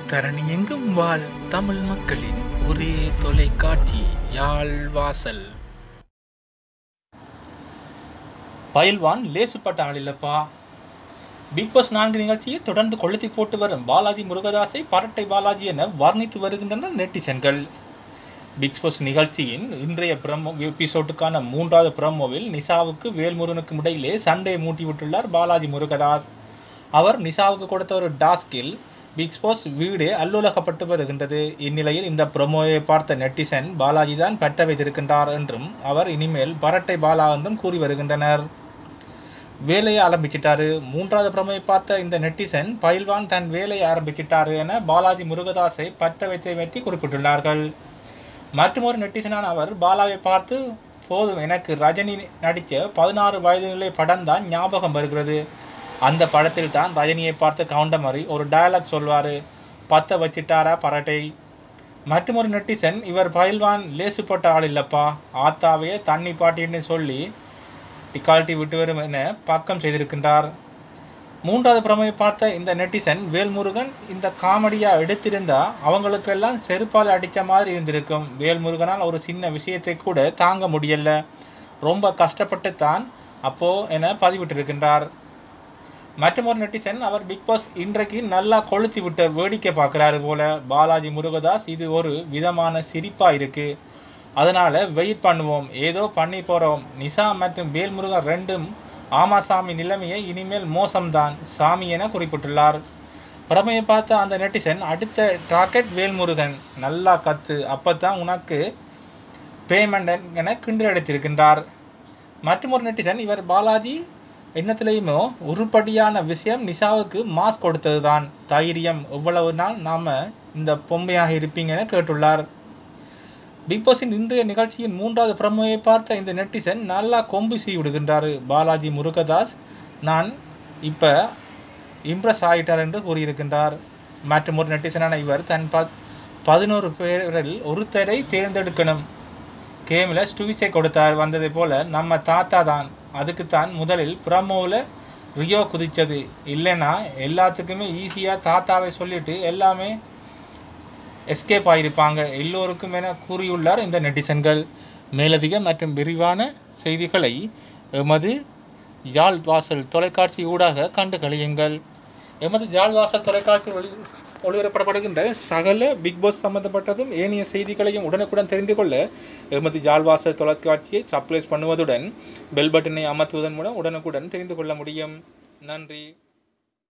தரணி எங்கும் வாழ் தமிழ் மக்களின் ஒரே தொலைக்காட்சி யாழ் வாசல் பயில்வான் லேசுப்பட்ட ஆள் இல்லப்பா பிக் பாஸ் நான்கு நிகழ்ச்சியை தொடர்ந்து கொளுத்தி போட்டு வரும் பாலாஜி முருகதாஸை பரட்டை பாலாஜி என வர்ணித்து வருகின்றனர் நெட்டிசன்கள் பிக் பாஸ் நிகழ்ச்சியின் இன்றைய பிரமோ எபிசோட்டுக்கான மூன்றாவது பிரமோவில் நிசாவுக்கு வேல்முருகனுக்கும் இடையிலே சண்டையை மூட்டி விட்டுள்ளார் பாலாஜி முருகதாஸ் அவர் நிசாவுக்கு கொடுத்த ஒரு டாஸ்கில் பிக் பாஸ் வீடு அல்லுலகப்பட்டு வருகின்றது இந்நிலையில் இந்த ப்ரொமோவை பார்த்த நெட்டிசன் பாலாஜி தான் பட்ட வைத்திருக்கின்றார் என்றும் அவர் இனிமேல் பரட்டை பாலா என்றும் கூறி வருகின்றனர் வேலையை ஆரம்பிச்சிட்டாரு மூன்றாவது ப்ரொமோவை பார்த்த இந்த நெட்டிசன் பயில்வான் தன் வேலையை ஆரம்பிச்சிட்டாரு என பாலாஜி முருகதாஸை பட்ட வைத்தை பற்றி குறிப்பிட்டுள்ளார்கள் மற்றொரு நெட்டிசனான அவர் பாலாவை பார்த்து போதும் எனக்கு ரஜினி நடித்த பதினாறு வயது நிலை படம் தான் ஞாபகம் வருகிறது அந்த படத்தில் தான் ரஜினியை பார்த்து கவுண்டமரி ஒரு டயலாக் சொல்வார் பத்த வச்சிட்டாரா பரட்டை மற்றொரு நெட்டிசன் இவர் பயில்வான் லேசு போட்ட ஆள் இல்லப்பா ஆத்தாவையே தண்ணி பாட்டின்னு சொல்லி இக்கால்ட்டி விட்டு வரும் என பக்கம் செய்திருக்கின்றார் மூன்றாவது பிரமையை பார்த்த இந்த நெட்டிசன் வேல்முருகன் இந்த காமெடியா எடுத்திருந்தா அவங்களுக்கெல்லாம் செருப்பால் அடித்த மாதிரி இருந்திருக்கும் வேல்முருகனால் ஒரு சின்ன விஷயத்தை கூட தாங்க முடியல ரொம்ப கஷ்டப்பட்டு தான் அப்போ என பதிவிட்டிருக்கின்றார் மற்றொரு நெட்டிசன் அவர் பிக் பாஸ் இன்றைக்கு நல்லா கொளுத்தி விட்ட வேடிக்கை பார்க்குறாரு போல பாலாஜி முருகதாஸ் இது ஒரு விதமான சிரிப்பாக இருக்கு அதனால வெயிட் பண்ணுவோம் ஏதோ பண்ணி போகிறோம் நிசா மற்றும் வேல்முருகன் ரெண்டும் ஆமா சாமி நிலைமையை இனிமேல் மோசம்தான் சாமி என குறிப்பிட்டுள்ளார் பிரமையை பார்த்த அந்த நெட்டிசன் அடுத்த ராக்கெட் வேல்முருகன் நல்லா கத்து அப்பதான் உனக்கு பேமெண்ட் என கிண்டல் அடித்திருக்கின்றார் மற்றொரு நெட்டிசன் இவர் பாலாஜி எண்ணத்திலையுமோ உருப்படியான விஷயம் நிஷாவுக்கு மாஸ் கொடுத்தது தான் தைரியம் எவ்வளவு நாள் நாம இந்த பொம்மையாக இருப்பீங்க என கேட்டுள்ளார் பிக் பாஸின் இன்றைய நிகழ்ச்சியின் மூன்றாவது பிரமுகையை பார்த்த இந்த நெட்டிசன் நல்லா கொம்பு செய்து விடுகின்றார் பாலாஜி முருகதாஸ் நான் இப்போ இம்ப்ரெஸ் ஆகிட்டார் என்று கூறியிருக்கின்றார் மற்றும் ஒரு நெட்டிசனான இவர் தன் ப பதினோரு பேரில் ஒருத்தரை தேர்ந்தெடுக்கணும் கேமில் ஸ்டூவிஸை கொடுத்தார் வந்ததை போல நம்ம தாத்தா தான் அதுக்குத்தான் முதலில் ப்ரமோவில் ரியோ குதிச்சது இல்லைன்னா எல்லாத்துக்குமே ஈஸியாக தாத்தாவை சொல்லிட்டு எல்லாமே எஸ்கேப் ஆகியிருப்பாங்க எல்லோருக்கும் என கூறியுள்ளார் இந்த நெட்டிசன்கள் மேலதிக மற்றும் விரிவான செய்திகளை எமது யாழ் வாசல் தொலைக்காட்சி ஊடாக கண்டு கழியுங்கள் எமது யாழ் வாசல் தொலைக்காட்சி ஒளி ஒளிபரப்பப்படுகின்ற சகல பிக் பாஸ் சம்பந்தப்பட்டதும் ஏனைய செய்திகளையும் உடனுக்குடன் தெரிந்து கொள்ள எமது யாழ் வாசல் தொலைக்காட்சியை சப்ளைஸ் பண்ணுவதுடன் பெல் பட்டனை அமர்த்துவதன் மூலம் உடனுக்குடன் தெரிந்து கொள்ள முடியும் நன்றி